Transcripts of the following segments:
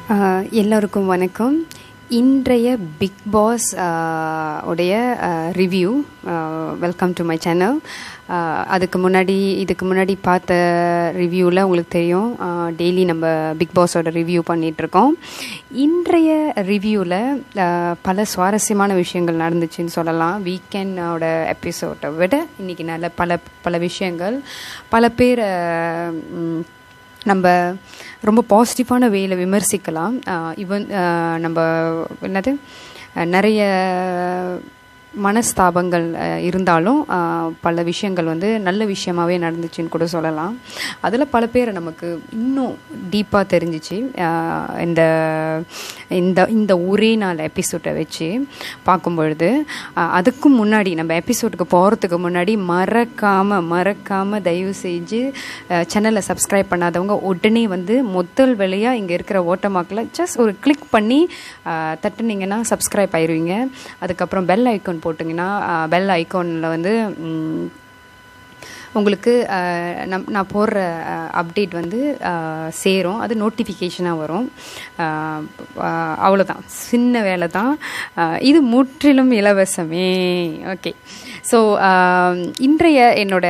ஆஹ் எல்லோருக்கும் வணக்கம் இன்றைய பிக் பாஸ் உடைய review welcome to my channel அதுக்கு முன்னாடி இதுக்கு முன்னாடி பார்த்த ரிவ்யூவில் உங்களுக்கு தெரியும் டெய்லி நம்ம பிக் பாஸோட ரிவ்யூ பண்ணிகிட்ருக்கோம் இன்றைய ரிவ்யூவில் பல சுவாரஸ்யமான விஷயங்கள் நடந்துச்சுன்னு சொல்லலாம் வீக்கெண்டோட எபிசோட்டை விட இன்றைக்கி நல்ல பல பல விஷயங்கள் பல பேர் நம்ம ரொம்ப பாசிட்டிவான வேயில் விமர்சிக்கலாம் ஈவன் நம்ம என்னது நிறைய மனஸ்தாபங்கள் இருந்தாலும் பல விஷயங்கள் வந்து நல்ல விஷயமாகவே நடந்துச்சுன்னு கூட சொல்லலாம் அதில் பல பேரை நமக்கு இன்னும் டீப்பாக தெரிஞ்சிச்சு இந்த இந்த இந்த ஒரே நாள் எபிசோட்டை வச்சு பார்க்கும் பொழுது அதுக்கும் முன்னாடி நம்ம எபிசோடுக்கு போகிறதுக்கு முன்னாடி மறக்காமல் மறக்காமல் தயவு செஞ்சு சேனலை சப்ஸ்கிரைப் பண்ணாதவங்க உடனே வந்து முதல் வேலையாக இங்கே இருக்கிற ஓட்டமாக்கில் ஜஸ்ட் ஒரு கிளிக் பண்ணி தட்டுனீங்கன்னா சப்ஸ்கிரைப் ஆயிடுவீங்க அதுக்கப்புறம் பெல் ஐக்கான் போட்டிங்கன்னா பெல் ஐக்கானில் வந்து உங்களுக்கு நம் நான் போடுற அப்டேட் வந்து சேரும் அது நோட்டிஃபிகேஷனாக வரும் அவ்வளோதான் சின்ன வேலை தான் இது முற்றிலும் இலவசமே ஓகே ஸோ இன்றைய என்னோட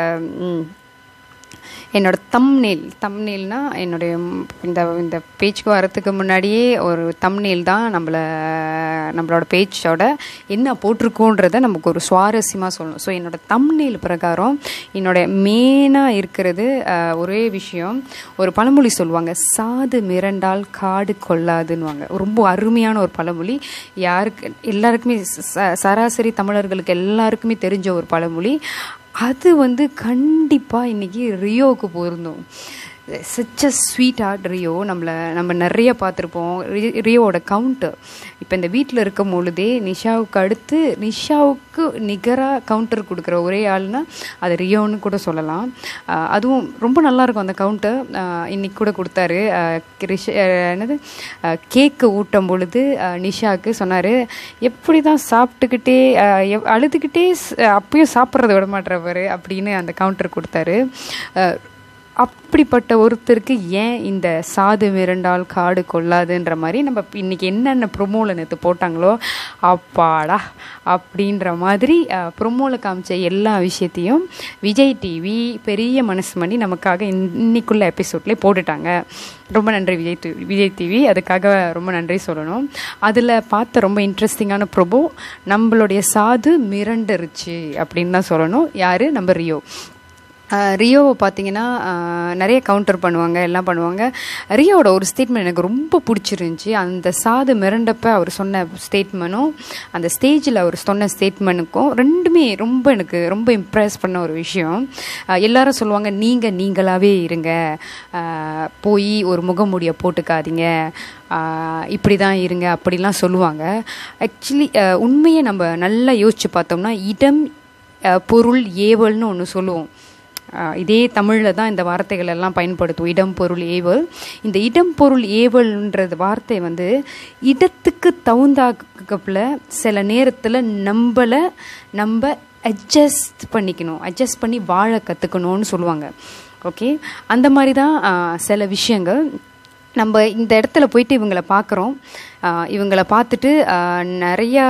என்னோட தம்நேல் தம்நேல்னா என்னுடைய இந்த இந்த பேச்சுக்கு வரத்துக்கு முன்னாடியே ஒரு தம்நேல் தான் நம்மளை நம்மளோட பேச்சோட என்ன போட்டிருக்கோன்றத நமக்கு ஒரு சுவாரஸ்யமாக சொல்லணும் ஸோ என்னோட தம்நேல் பிரகாரம் என்னோட மெயினாக இருக்கிறது ஒரே விஷயம் ஒரு பழமொழி சொல்லுவாங்க சாது மிரண்டால் காடு கொள்ளாதுன்னுவாங்க ரொம்ப அருமையான ஒரு பழமொழி யாருக்கு எல்லாருக்குமே சராசரி தமிழர்களுக்கு எல்லாருக்குமே தெரிஞ்ச ஒரு பழமொழி அது வந்து கண்டிப்பாக இன்றைக்கி ரியோவுக்கு பொருந்தும் such a sweetheart Rio நம்மளை நம்ம நிறைய பார்த்துருப்போம் ரியோவோட கவுண்ட்டு இப்போ இந்த வீட்டில் இருக்கும் பொழுதே நிஷாவுக்கு அடுத்து நிஷாவுக்கு நிகராக கவுண்டர் கொடுக்குற ஒரே ஆள்னா அது ரியோன்னு கூட சொல்லலாம் அதுவும் ரொம்ப நல்லாயிருக்கும் அந்த கவுண்ட்டர் இன்னைக்கு கூட கொடுத்தாரு ரிஷ என்னது கேக்கு ஊட்டும் பொழுது நிஷாவுக்கு சொன்னார் எப்படி தான் சாப்பிட்டுக்கிட்டே அழுதுகிட்டே அப்பயும் சாப்பிட்றத விட மாட்டேறவர் அப்படின்னு அந்த கவுண்டர் கொடுத்தாரு அப்படிப்பட்ட ஒருத்தருக்கு ஏன் இந்த சாது மிரண்டால் காடு கொள்ளாதுன்ற மாதிரி நம்ம இன்றைக்கி என்னென்ன ப்ரொமோவில் நேற்று போட்டாங்களோ அப்பாடா அப்படின்ற மாதிரி ப்ரொமோவில் காமிச்ச எல்லா விஷயத்தையும் விஜய் டிவி பெரிய மனசு பண்ணி நமக்காக இன்னைக்குள்ள எபிசோட்லேயே போட்டுட்டாங்க ரொம்ப நன்றி விஜய் டிவி விஜய் டிவி அதுக்காக ரொம்ப நன்றி சொல்லணும் அதில் பார்த்த ரொம்ப இன்ட்ரெஸ்டிங்கான ப்ரொபோ நம்மளுடைய சாது மிரண்டுருச்சு அப்படின்னு தான் சொல்லணும் யார் நம்ம ரியோ ரியோவை பார்த்தீங்கன்னா நிறைய கவுண்டர் பண்ணுவாங்க எல்லாம் பண்ணுவாங்க ரியோவோட ஒரு ஸ்டேட்மெண்ட் எனக்கு ரொம்ப பிடிச்சிருந்துச்சி அந்த சாது மிரண்டப்ப அவர் சொன்ன ஸ்டேட்மெண்ட்டும் அந்த ஸ்டேஜில் அவர் சொன்ன ஸ்டேட்மெண்ட்டுக்கும் ரெண்டுமே ரொம்ப எனக்கு ரொம்ப இம்ப்ரெஸ் பண்ண ஒரு விஷயம் எல்லாரும் சொல்லுவாங்க நீங்கள் நீங்களாகவே இருங்க போய் ஒரு முகமூடியை போட்டுக்காதீங்க இப்படி தான் இருங்க அப்படிலாம் சொல்லுவாங்க ஆக்சுவலி உண்மையை நம்ம நல்லா யோசித்து பார்த்தோம்னா இடம் பொருள் ஏவல்னு ஒன்று சொல்லுவோம் இதே தமிழில் தான் இந்த வார்த்தைகள் எல்லாம் பயன்படுத்தும் இடம் பொருள் ஏவல் இந்த இடம் பொருள் ஏவல்ன்றது வார்த்தை வந்து இடத்துக்கு தகுந்தாக்கப்பில் சில நேரத்தில் நம்மளை நம்ம அட்ஜஸ்ட் பண்ணிக்கணும் அட்ஜஸ்ட் பண்ணி வாழ கற்றுக்கணும்னு சொல்லுவாங்க ஓகே அந்த மாதிரி தான் சில விஷயங்கள் நம்ம இந்த இடத்துல போயிட்டு இவங்களை பார்க்குறோம் இவங்களை பார்த்துட்டு நிறையா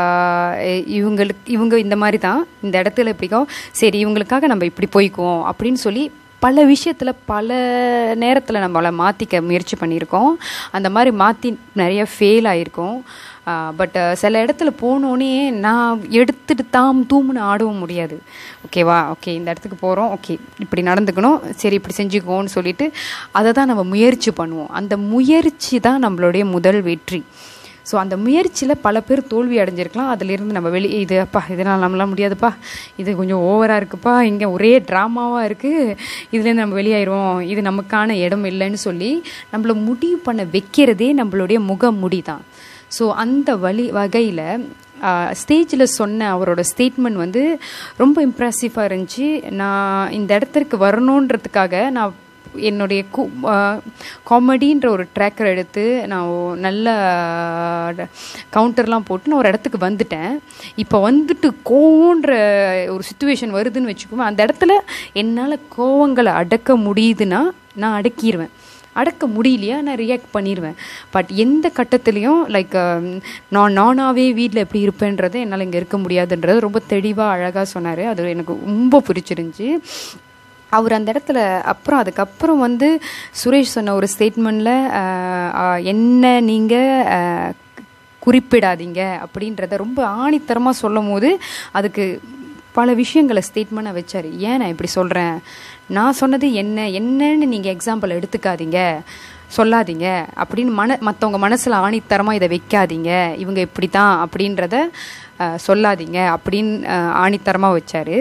இவங்களுக்கு இவங்க இந்த மாதிரி தான் இந்த இடத்துல இப்படிக்கும் சரி இவங்களுக்காக நம்ம இப்படி போய்க்குவோம் அப்படின்னு சொல்லி பல விஷயத்தில் பல நேரத்தில் நம்மளை மாற்றிக்க முயற்சி பண்ணியிருக்கோம் அந்த மாதிரி மாற்றி நிறைய ஃபெயில் ஆகிருக்கோம் பட் சில இடத்துல போனோடனே நான் எடுத்துட்டு தாம் தூம்னு ஆடவும் முடியாது ஓகேவா ஓகே இந்த இடத்துக்கு போகிறோம் ஓகே இப்படி நடந்துக்கணும் சரி இப்படி செஞ்சுக்குவோன்னு சொல்லிட்டு அதை தான் நம்ம முயற்சி பண்ணுவோம் அந்த முயற்சி தான் நம்மளுடைய முதல் வெற்றி ஸோ அந்த முயற்சியில் பல பேர் தோல்வி அடைஞ்சிருக்கலாம் அதிலிருந்து நம்ம வெளியே இது அப்பா இதனால் நம்மளாம் முடியாதுப்பா இது கொஞ்சம் ஓவராக இருக்குப்பா இங்கே ஒரே ட்ராமாவாக இருக்குது இதுலேருந்து நம்ம வெளியாயிடுவோம் இது நமக்கான இடம் இல்லைன்னு சொல்லி நம்மளை முடிவு பண்ண வைக்கிறதே நம்மளுடைய முகமுடி தான் ஸோ அந்த வழி வகையில் ஸ்டேஜில் சொன்ன அவரோட ஸ்டேட்மெண்ட் வந்து ரொம்ப இம்ப்ரெசிவாக இருந்துச்சு நான் இந்த இடத்திற்கு வரணுன்றதுக்காக நான் என்னுடைய கு காமெடின்ற ஒரு ட்ராக்கர் எடுத்து நான் நல்ல கவுண்டர்லாம் போட்டு நான் ஒரு இடத்துக்கு வந்துட்டேன் இப்போ வந்துட்டு கோவன்ற ஒரு சுச்சுவேஷன் வருதுன்னு வச்சுக்கோமே அந்த இடத்துல என்னால் கோவங்களை அடக்க முடியுதுன்னா நான் அடக்கிடுவேன் அடக்க முடியலையா நான் ரியாக்ட் பண்ணிடுவேன் பட் எந்த கட்டத்துலேயும் லைக் நான் நானாகவே வீட்டில் எப்படி இருப்பேன்றது என்னால் இங்கே இருக்க முடியாதுன்றது ரொம்ப தெளிவாக அழகாக சொன்னார் அது எனக்கு ரொம்ப பிடிச்சிருந்துச்சி அவர் அந்த இடத்துல அப்புறம் அதுக்கப்புறம் வந்து சுரேஷ் சொன்ன ஒரு ஸ்டேட்மெண்ட்டில் என்ன நீங்கள் குறிப்பிடாதீங்க அப்படின்றத ரொம்ப ஆணித்தரமாக சொல்லும் போது அதுக்கு பல விஷயங்களை ஸ்டேட்மெண்ட்டாக வச்சார் ஏன் நான் இப்படி சொல்கிறேன் நான் சொன்னது என்ன என்னன்னு நீங்கள் எக்ஸாம்பிள் எடுத்துக்காதீங்க சொல்லாதீங்க அப்படின்னு மன மற்றவங்க மனசில் ஆணித்தரமாக இதை வைக்காதீங்க இவங்க இப்படி தான் அப்படின்றத சொல்லாதீங்க அப்படின்னு ஆணித்தரமாக வச்சார்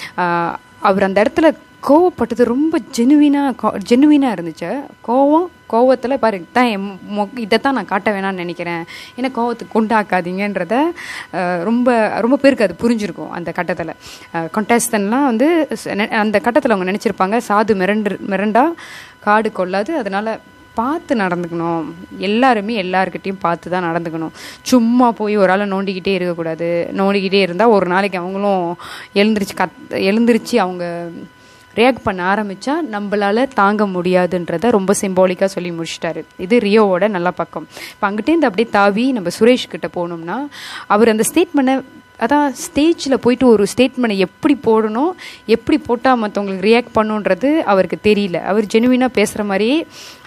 அவர் அந்த இடத்துல கோவப்பட்டது ரொம்ப ஜெனுவினாக ஜெனுவினாக இருந்துச்சு கோவம் கோவத்தில் பாரு தான் என் மொ இதை தான் நான் காட்ட வேணாம்னு நினைக்கிறேன் ஏன்னா கோவத்துக்கு கொண்டாக்காதீங்கன்றத ரொம்ப ரொம்ப பேருக்கு அது புரிஞ்சிருக்கும் அந்த கட்டத்தில் கொண்டஸ்டன்லாம் வந்து அந்த கட்டத்தில் அவங்க நினச்சிருப்பாங்க சாது மிரண்டு மிரண்டா காடு கொள்ளாது அதனால் பார்த்து நடந்துக்கணும் எல்லாருமே எல்லாருக்கிட்டையும் பார்த்து தான் நடந்துக்கணும் சும்மா போய் ஒரு ஆளை நோண்டிக்கிட்டே இருக்கக்கூடாது நோண்டிக்கிட்டே இருந்தால் ஒரு நாளைக்கு அவங்களும் எழுந்திரிச்சு கத் எழுந்திரிச்சு அவங்க ரியாக்ட் பண்ண ஆரம்பித்தா நம்மளால் தாங்க முடியாதுன்றத ரொம்ப சிம்பாலிக்காக சொல்லி முடிச்சிட்டாரு இது ரியோவோட நல்ல பக்கம் இப்போ அங்கிட்டேருந்து அப்படியே தாவி நம்ம சுரேஷ் கிட்ட போனோம்னா அவர் அந்த ஸ்டேட்மெண்ட்டை அதான் ஸ்டேஜில் போயிட்டு ஒரு ஸ்டேட்மெண்ட்டை எப்படி போடணும் எப்படி போட்டால் மற்றவங்களுக்கு ரியாக்ட் பண்ணுன்றது அவருக்கு தெரியல அவர் ஜெனுவினாக பேசுகிற மாதிரியே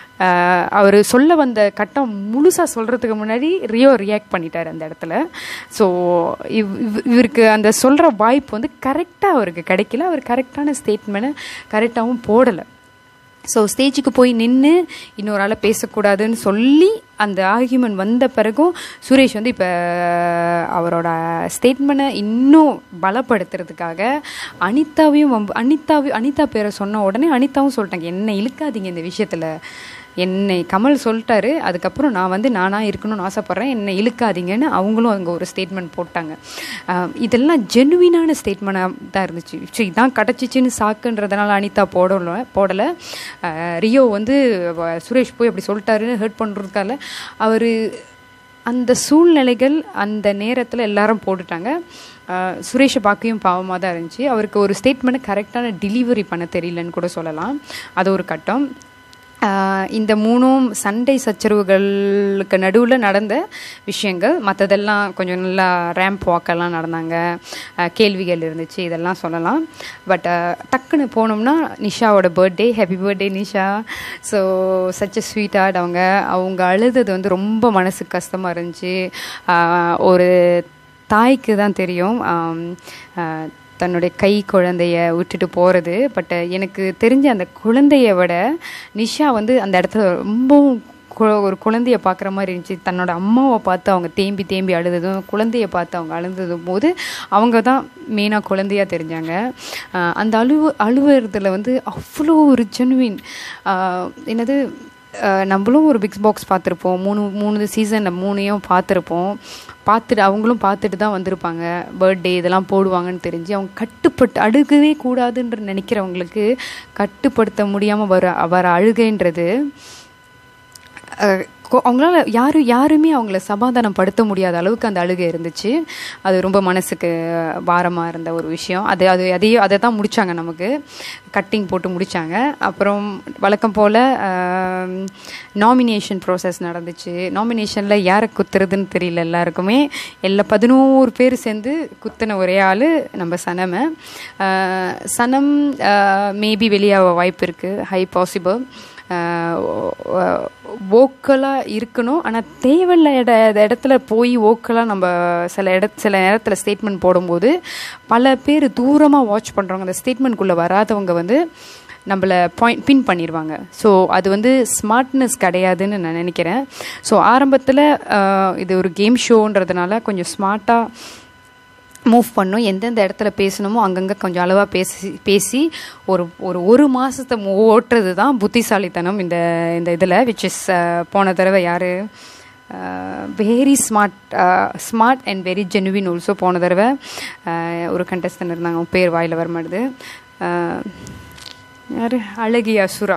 அவர் சொல்ல வந்த கட்டம் முழுசாக சொல்கிறதுக்கு முன்னாடி ரியோ ரியாக்ட் பண்ணிட்டார் அந்த இடத்துல ஸோ இவ் இவருக்கு அந்த சொல்கிற வாய்ப்பு வந்து கரெக்டாக அவருக்கு கிடைக்கல அவர் கரெக்டான ஸ்டேட்மெண்ட்டை கரெக்டாகவும் போடலை ஸோ ஸ்டேஜுக்கு போய் நின்று இன்னொரு ஆளை பேசக்கூடாதுன்னு சொல்லி அந்த ஆர்கியூமெண்ட் வந்த பிறகும் சுரேஷ் வந்து இப்போ அவரோட ஸ்டேட்மெண்ட்டை இன்னும் பலப்படுத்துறதுக்காக அனிதாவையும் அனிதாவையும் அனிதா பேரை சொன்ன உடனே அனிதாவும் சொல்லிட்டாங்க என்ன இழுக்காதீங்க இந்த விஷயத்தில் என்னை கமல் சொல்லிட்டாரு அதுக்கப்புறம் நான் வந்து நானாக இருக்கணும்னு ஆசைப்பட்றேன் என்னை இழுக்காதீங்கன்னு அவங்களும் அங்கே ஒரு ஸ்டேட்மெண்ட் போட்டாங்க இதெல்லாம் ஜெனுவினான ஸ்டேட்மெண்ட்டாக தான் இருந்துச்சு ஸோ இதான் கிடச்சிச்சின்னு சாக்குன்றதுனால அனிதா போடல போடலை ரியோ வந்து சுரேஷ் போய் அப்படி சொல்லிட்டாருன்னு ஹர்ட் பண்ணுறதுக்கால அவர் அந்த சூழ்நிலைகள் அந்த நேரத்தில் எல்லாரும் போட்டுட்டாங்க சுரேஷை பார்க்கையும் பாவமாக தான் இருந்துச்சு அவருக்கு ஒரு ஸ்டேட்மெண்ட்டை கரெக்டான டெலிவரி பண்ண தெரியலன்னு கூட சொல்லலாம் அது ஒரு கட்டம் இந்த மூணும் சண்டை சச்சரவுகளுக்கு நடுவில் நடந்த விஷயங்கள் மற்றதெல்லாம் கொஞ்சம் நல்லா ரேம்ப் வாக்கெல்லாம் நடந்தாங்க கேள்விகள் இருந்துச்சு இதெல்லாம் சொல்லலாம் பட் டக்குன்னு போனோம்னா நிஷாவோட birthday happy birthday Nisha so such sweetheart அவங்க அவங்க அழுதது வந்து ரொம்ப மனசுக்கு கஷ்டமாக இருந்துச்சு ஒரு தாய்க்கு தான் தெரியும் தன்னுடைய கை குழந்தைய விட்டுட்டு போகிறது பட் எனக்கு தெரிஞ்ச அந்த குழந்தைய விட நிஷா வந்து அந்த இடத்துல ரொம்பவும் ஒரு குழந்தைய பார்க்குற மாதிரி இருந்துச்சு தன்னோட அம்மாவை பார்த்து அவங்க தேம்பி தேம்பி அழுததும் குழந்தைய பார்த்து அவங்க அழுந்ததும் போது அவங்க தான் மெயினாக குழந்தையாக தெரிஞ்சாங்க அந்த அழுவு அழுவுறதுல வந்து அவ்வளோ ஒரு ஜெனுவின் என்னது நம்மளும் ஒரு பிக் பாக்ஸ் பார்த்துருப்போம் மூணு மூணு சீசன் மூணையும் பார்த்துருப்போம் பார்த்துட்டு அவங்களும் பார்த்துட்டு தான் வந்திருப்பாங்க பர்த்டே இதெல்லாம் போடுவாங்கன்னு தெரிஞ்சு அவங்க கட்டுப்பட்டு அழுகவே கூடாதுன்ற நினைக்கிறவங்களுக்கு கட்டுப்படுத்த முடியாமல் வர வர அழுகைன்றது அவங்களால யாரும் யாருமே அவங்கள சமாதானம் படுத்த முடியாத அளவுக்கு அந்த அழுகை இருந்துச்சு அது ரொம்ப மனசுக்கு பாரமாக இருந்த ஒரு விஷயம் அது அது அதையும் அதை தான் முடித்தாங்க நமக்கு கட்டிங் போட்டு முடித்தாங்க அப்புறம் வழக்கம் போல் நாமினேஷன் ப்ராசஸ் நடந்துச்சு நாமினேஷனில் யாரை குத்துறதுன்னு தெரியல எல்லாருக்குமே எல்லா பதினோரு பேர் சேர்ந்து குத்தின ஒரே ஆள் நம்ம சனமை சனம் மேபி வெளியாக வாய்ப்பு இருக்குது ஹை பாசிபிள் ஓக்கலாக இருக்கணும் ஆனால் தேவையில்ல இட இடத்துல போய் ஓக்கலாக நம்ம சில இட சில நேரத்தில் ஸ்டேட்மெண்ட் போடும்போது பல பேர் தூரமாக வாட்ச் பண்ணுறவங்க அந்த ஸ்டேட்மெண்ட்குள்ளே வராதவங்க வந்து நம்மளை பாயிண்ட் பின் பண்ணிடுவாங்க ஸோ அது வந்து ஸ்மார்ட்னஸ் கிடையாதுன்னு நான் நினைக்கிறேன் ஸோ ஆரம்பத்தில் இது ஒரு கேம் ஷோன்றதுனால கொஞ்சம் ஸ்மார்ட்டாக மூவ் பண்ணும் எந்தெந்த இடத்துல பேசணுமோ அங்கங்கே கொஞ்சம் அளவாக பேசி பேசி ஒரு ஒரு ஒரு மாதத்தை ஓட்டுறது தான் புத்திசாலித்தனம் இந்த இந்த இதில் விச் இஸ் போன தடவை யார் very smart smart and very genuine also போன தடவை ஒரு கண்டஸ்டன் இருந்தாங்க அவங்க பேர் வாயில் வர மாட்டுது யார் அழகிய அசுரா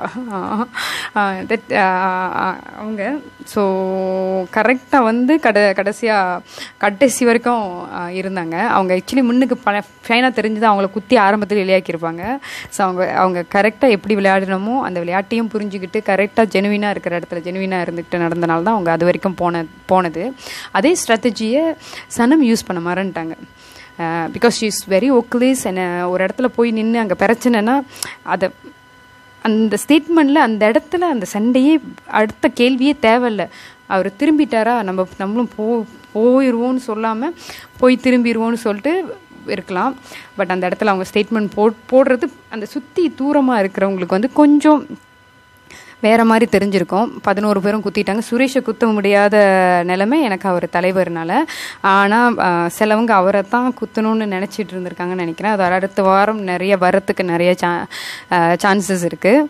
தட் அவங்க ஸோ கரெக்டாக வந்து கட கடைசியாக கடைசி வரைக்கும் ஆஹ் இருந்தாங்க அவங்க ஆக்சுவலி முன்னுக்கு ப ஃபைனாக தெரிஞ்சது அவங்கள குத்தி ஆரம்பத்தில் விளையாக்கியிருப்பாங்க ஸோ அவங்க அவங்க கரெக்டாக எப்படி விளையாடணுமோ அந்த விளையாட்டையும் புரிஞ்சுக்கிட்டு கரெக்டாக ஜெனுவினாக இருக்கிற இடத்துல ஜெனுவினாக இருந்துக்கிட்டு நடந்தனால தான் அவங்க அது வரைக்கும் போன போனது அதே ஸ்ட்ராட்டஜியை சனம் யூஸ் பண்ண மறந்துட்டாங்க பிகாஸ் ஷீ இஸ் வெரி ஓக்லிஸ் என்ன ஒரு இடத்துல போய் நின்று அங்கே பிரச்சனைனா அதை அந்த ஸ்டேட்மெண்ட்டில் அந்த இடத்துல அந்த சண்டையே அடுத்த கேள்வியே தேவையில்ல அவர் திரும்பிட்டாரா நம்ம நம்மளும் போ போயிடுவோம்னு சொல்லாமல் போய் திரும்பிடுவோம்னு சொல்லிட்டு இருக்கலாம் பட் அந்த இடத்துல அவங்க ஸ்டேட்மெண்ட் போ போடுறது அந்த சுற்றி தூரமாக இருக்கிறவங்களுக்கு வந்து கொஞ்சம் வேறு மாதிரி தெரிஞ்சிருக்கும் பதினோரு பேரும் குத்திட்டாங்க சுரேஷை குத்த முடியாத நிலைமை எனக்கு அவர் தலைவர்னால ஆனால் சிலவங்க அவரை தான் குத்தணும்னு நினச்சிட்டு இருந்திருக்காங்கன்னு நினைக்கிறேன் அது அடுத்த வாரம் நிறைய வரத்துக்கு நிறைய சா சான்சஸ்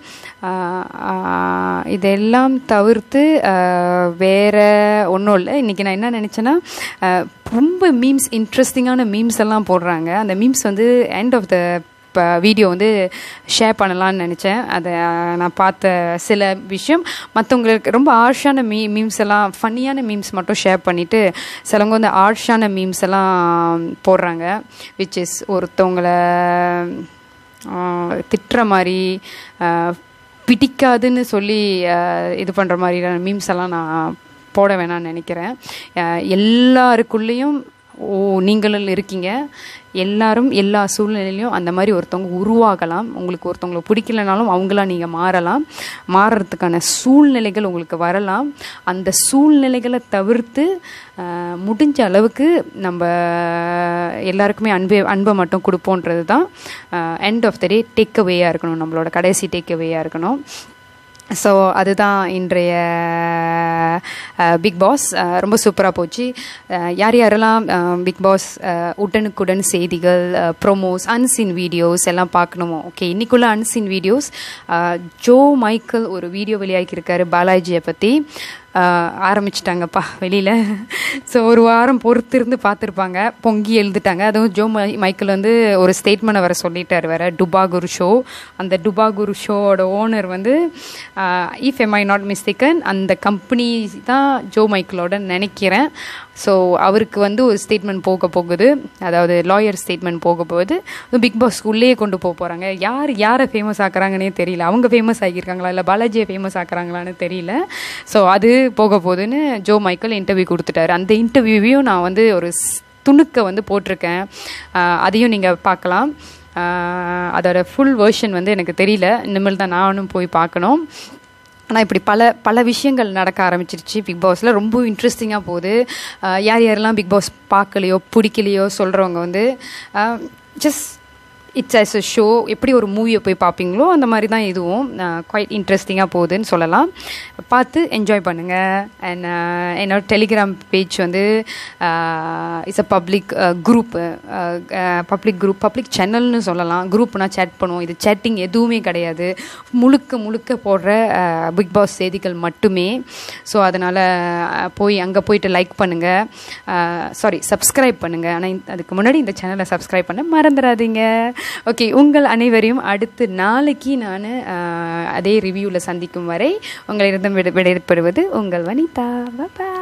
இருக்குது இதெல்லாம் தவிர்த்து ஆஹ், வேற ஒன்றும் இல்லை இன்றைக்கி நான் என்ன நினச்சேன்னா ஆஹ், ரொம்ப மீம்ஸ் இன்ட்ரெஸ்டிங்கான மீம்ஸ் எல்லாம் போடுறாங்க அந்த மீம்ஸ் வந்து எண்ட் ஆஃப் த இப்போ வீடியோ வந்து ஷேர் பண்ணலான்னு நினச்சேன் அதை அஹ், நான் பார்த்த சில விஷயம் மற்றவங்களுக்கு ரொம்ப ஆர்ஷான மீ மீம்ஸ் எல்லாம் ஃபன்னியான மீம்ஸ் மட்டும் ஷேர் பண்ணிவிட்டு சிலவங்க வந்து ஆர்ஷான மீம்ஸ் எல்லாம் போடுறாங்க விச் இஸ் ஒருத்தவங்களை ஆஹ், திட்டுற மாதிரி ஆஹ், பிடிக்காதுன்னு சொல்லி ஆஹ், இது பண்ணுற மாதிரியான மீம்ஸ் எல்லாம் நான் போட வேணாம்னு நினைக்கிறேன் ஆஹ், எல்லாருக்குள்ளேயும் ஓ நீங்களும் இருக்கீங்க எல்லாரும் எல்லா சூழ்நிலையிலையும் அந்த மாதிரி ஒருத்தவங்க உருவாகலாம் உங்களுக்கு ஒருத்தவங்களை பிடிக்கலனாலும் அவங்களா நீங்கள் மாறலாம் மாறுறதுக்கான சூழ்நிலைகள் உங்களுக்கு வரலாம் அந்த சூழ்நிலைகளை தவிர்த்து ஆஹ், முடிஞ்ச அளவுக்கு நம்ம எல்லாருக்குமே அன்பை அன்பை மட்டும் கொடுப்போன்றது தான் எண்ட் ஆஃப் த டே டேக் அவேயாக இருக்கணும் நம்மளோட கடைசி டேக் அவேயாக இருக்கணும் ஸோ அதுதான் இன்றைய பிக் பாஸ் ரொம்ப சூப்பராக போச்சு அஹ், யார் யாரெல்லாம் பிக் பாஸ் உடனுக்குடன் செய்திகள் ப்ரோமோஸ் அன்சீன் வீடியோஸ் எல்லாம் பார்க்கணுமோ ஓகே இன்னைக்குள்ள அன்சீன் வீடியோஸ் ஜோ மைக்கேல் ஒரு வீடியோ வெளியாகியிருக்காரு பாலாஜியை பற்றி ஆரம்பிச்சிட்டாங்கப்பா வெளியில் ஸோ ஒரு வாரம் பொறுத்து இருந்து பார்த்துருப்பாங்க பொங்கி எழுதுட்டாங்க அதுவும் ஜோ மை மைக்கேல் வந்து ஒரு ஸ்டேட்மெண்ட்டை வர சொல்லிட்டார் வேற டுபா குரு ஷோ அந்த டுபா குரு ஷோவோட ஓனர் வந்து if am I not mistaken அந்த கம்பெனி தான் ஜோ மைக்கேலோட நினைக்கிறேன் ஸோ அவருக்கு வந்து ஒரு ஸ்டேட்மெண்ட் போக போகுது அதாவது லாயர் ஸ்டேட்மெண்ட் போக போகுது பிக் பாஸ் உள்ளேயே கொண்டு போக போகிறாங்க யார் யாரை ஃபேமஸ் ஆக்குறாங்கன்னே தெரியல அவங்க ஃபேமஸ் ஆகியிருக்காங்களா இல்லை பாலாஜியை ஃபேமஸ் ஆக்குறாங்களான்னு தெரியல ஸோ அது போக போகுதுன்னு ஜோ மைக்கேல் இன்டர்வியூ கொடுத்துட்டாரு அந்த இன்டர்வியூவையும் நான் வந்து ஒரு ஸ்- துணுக்க வந்து போட்டிருக்கேன் ஆஹ் அதையும் நீங்கள் பார்க்கலாம் ஆஹ் அதோட ஃபுல் வேர்ஷன் வந்து எனக்கு தெரியல இனிமேல் தான் நானும் போய் பார்க்கணும் ஆனால் இப்படி பல பல விஷயங்கள் நடக்க ஆரம்பிச்சிருச்சு பிக் பாஸில் ரொம்ப இன்ட்ரெஸ்டிங்காக போகுது ஆஹ் யார் யாரெல்லாம் பிக் பாஸ் பார்க்கலையோ பிடிக்கலையோ சொல்கிறவங்க வந்து just it's as a show எப்படி ஒரு மூவியை போய் பார்ப்பீங்களோ அந்த மாதிரி தான் இதுவும் குவைட் இன்ட்ரெஸ்டிங்காக போகுதுன்னு சொல்லலாம் பார்த்து என்ஜாய் பண்ணுங்கள் அண்ட் என்னோட டெலிகிராம் பேஜ் வந்து it's a public group public group public சேனல்னு சொல்லலாம் குரூப்னா சேட் பண்ணுவோம் இது சேட்டிங் எதுவுமே கிடையாது முழுக்க முழுக்க போடுற பிக் பாஸ் செய்திகள் மட்டுமே ஸோ அதனால் போய் அங்கே போயிட்டு லைக் பண்ணுங்கள் சாரி சப்ஸ்கிரைப் பண்ணுங்கள் ஆனால் அதுக்கு முன்னாடி இந்த சேனலை சப்ஸ்கிரைப் பண்ண மறந்துடாதீங்க ஓகே உங்கள் அனைவரையும் அடுத்து நாளைக்கு நான் அதே ரிவ்யூவில் சந்திக்கும் வரை உங்களிடம் விட விடைபெறுவது உங்கள் வனிதா பாய்